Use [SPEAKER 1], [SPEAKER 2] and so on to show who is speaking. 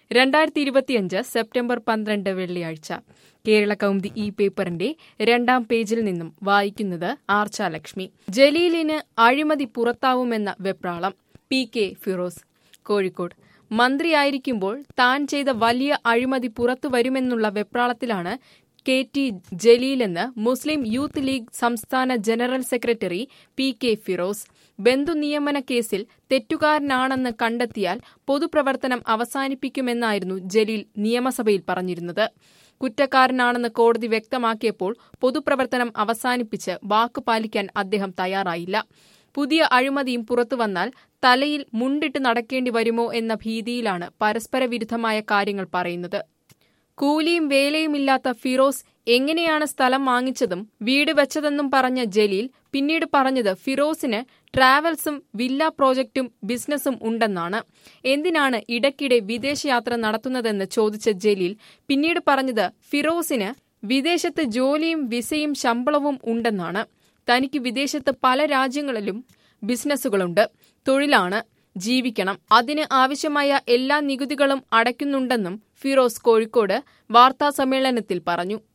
[SPEAKER 1] രണ്ടായിരത്തി ഇരുപത്തിയഞ്ച് സെപ്റ്റംബർ പന്ത്രണ്ട് വെള്ളിയാഴ്ച കേരള കൗമുദി ഈ പേപ്പറിന്റെ രണ്ടാം പേജിൽ നിന്നും വായിക്കുന്നത് ആർച്ചാലക്ഷ്മി ജലീലിന് അഴിമതി പുറത്താവുമെന്ന വെപ്രാളം പി കെ ഫിറോസ് കോഴിക്കോട് മന്ത്രിയായിരിക്കുമ്പോൾ താൻ ചെയ്ത വലിയ അഴിമതി പുറത്തു വരുമെന്നുള്ള വെപ്രാളത്തിലാണ് കെ ടി ജലീലെന്ന് മുസ്ലിം യൂത്ത് ലീഗ് സംസ്ഥാന general secretary P K Firoz ബന്ധുനിയമന കേസിൽ തെറ്റുകാരനാണെന്ന് കണ്ടെത്തിയാൽ പൊതുപ്രവർത്തനം അവസാനിപ്പിക്കുമെന്നായിരുന്നു ജലീൽ നിയമസഭയിൽ പറഞ്ഞിരുന്നത് കുറ്റക്കാരനാണെന്ന് കോടതി വ്യക്തമാക്കിയപ്പോൾ പൊതുപ്രവർത്തനം അവസാനിപ്പിച്ച് വാക്കു പാലിക്കാൻ അദ്ദേഹം തയ്യാറായില്ല പുതിയ അഴിമതിയും പുറത്തുവന്നാൽ തലയിൽ മുണ്ടിട്ട് നടക്കേണ്ടി വരുമോ എന്ന ഭീതിയിലാണ് പരസ്പര വിരുദ്ധമായ കാര്യങ്ങൾ പറയുന്നത് കൂലിയും വേലയുമില്ലാത്ത ഫിറോസ് എങ്ങനെയാണ് സ്ഥലം വാങ്ങിച്ചതും വീട് വെച്ചതെന്നും പറഞ്ഞ ജലീൽ പിന്നീട് പറഞ്ഞത് ഫിറോസിന് ട്രാവൽസും വില്ല പ്രോജക്റ്റും ബിസിനസ്സും ഉണ്ടെന്നാണ് എന്തിനാണ് ഇടയ്ക്കിടെ വിദേശയാത്ര നടത്തുന്നതെന്ന് ചോദിച്ച ജലീൽ പിന്നീട് പറഞ്ഞത് ഫിറോസിന് വിദേശത്ത് ജോലിയും വിസയും ശമ്പളവും ഉണ്ടെന്നാണ് തനിക്ക് വിദേശത്ത് പല രാജ്യങ്ങളിലും ബിസിനസ്സുകളുണ്ട് തൊഴിലാണ് ജീവിക്കണം അതിന് ആവശ്യമായ എല്ലാ നികുതികളും അടയ്ക്കുന്നുണ്ടെന്നും ഫിറോസ് കോഴിക്കോട് വാർത്താസമ്മേളനത്തിൽ പറഞ്ഞു